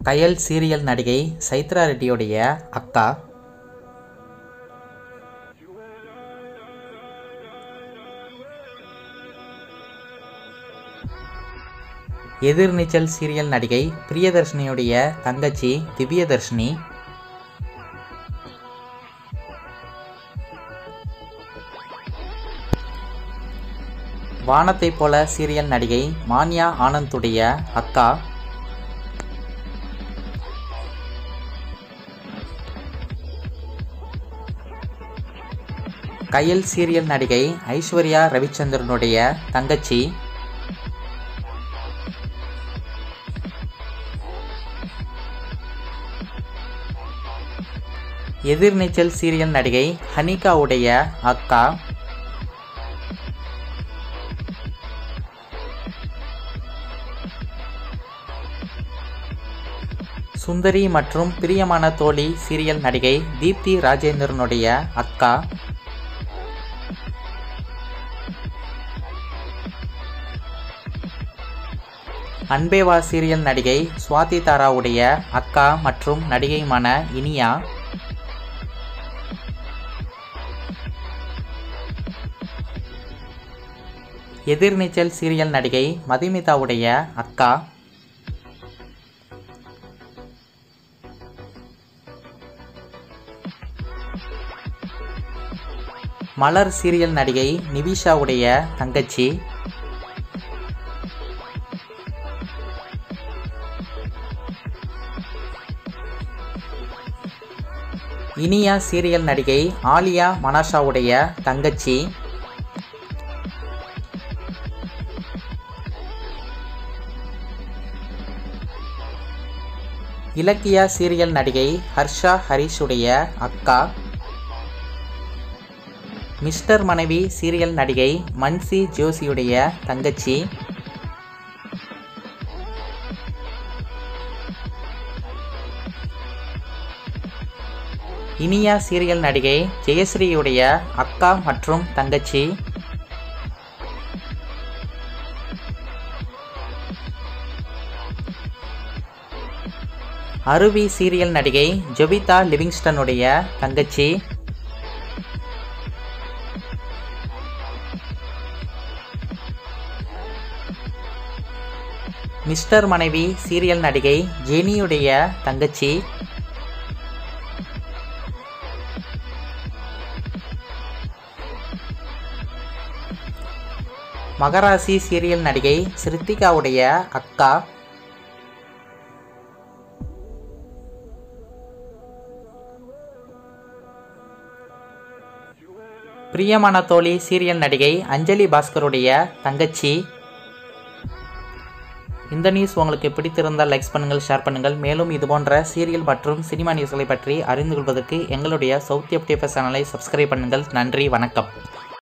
கயல் serial நடிகை சைத்ரா ரெட்டியோடைய அக்கா எதிர்நீச்சல் serial நடிகை பிரியதர்ஷினியுடைய தங்கச்சி திவ்யதர்ஷினி வானத்தைப் போல சீரியல் நடிகை மான்யா ஆனந்துடைய அக்கா கயல் சீரியல் நடிகை ஐஸ்வர்யா ரவிச்சந்திரனுடைய தங்கச்சி எதிர்நீச்சல் சீரியல் நடிகை ஹனிகாவுடைய அக்கா சுந்தரி மற்றும் பிரியமான தோழி சீரியல் நடிகை தீப்தி ராஜேந்திரனுடைய அக்கா அன்பேவா சீரியல் நடிகை சுவாதி தாராவுடைய அக்கா மற்றும் நடிகையுமான இனியா எதிர்நீச்சல் சீரியல் நடிகை மதுமிதாவுடைய அக்கா மலர் சீரியல் நடிகை நிவிஷாவுடைய தங்கச்சி இனியா சீரியல் நடிகை ஆலியா மனாஷாவுடைய தங்கச்சி இலக்கியா சீரியல் நடிகை ஹர்ஷா ஹரிஷுடைய அக்கா மிஸ்டர் மனைவி சீரியல் நடிகை மன்சி ஜோசியுடைய தங்கச்சி இனியா சீரியல் நடிகை ஜெயஸ்ரீயுடைய அக்கா மற்றும் தங்கச்சி அருவி சீரியல் நடிகை ஜொபிதா லிவிங்ஸ்டனுடைய தங்கச்சி மிஸ்டர் மனைவி சீரியல் நடிகை ஜெனியுடைய தங்கச்சி மகராசி சீரியல் நடிகை சிருத்திகாவுடைய அக்கா பிரியமான தோழி சீரியல் நடிகை அஞ்சலி பாஸ்கருடைய தங்கச்சி இந்த நியூஸ் உங்களுக்கு பிடித்திருந்தால் லைக்ஸ் பண்ணுங்கள் ஷேர் பண்ணுங்கள் மேலும் இது போன்ற சீரியல் மற்றும் சினிமா நியூஸ்களை பற்றி அறிந்து கொள்வதற்கு எங்களுடைய சவுத் அப்டேஃபர் சேனலை சப்ஸ்கிரைப் பண்ணுங்கள் நன்றி வணக்கம்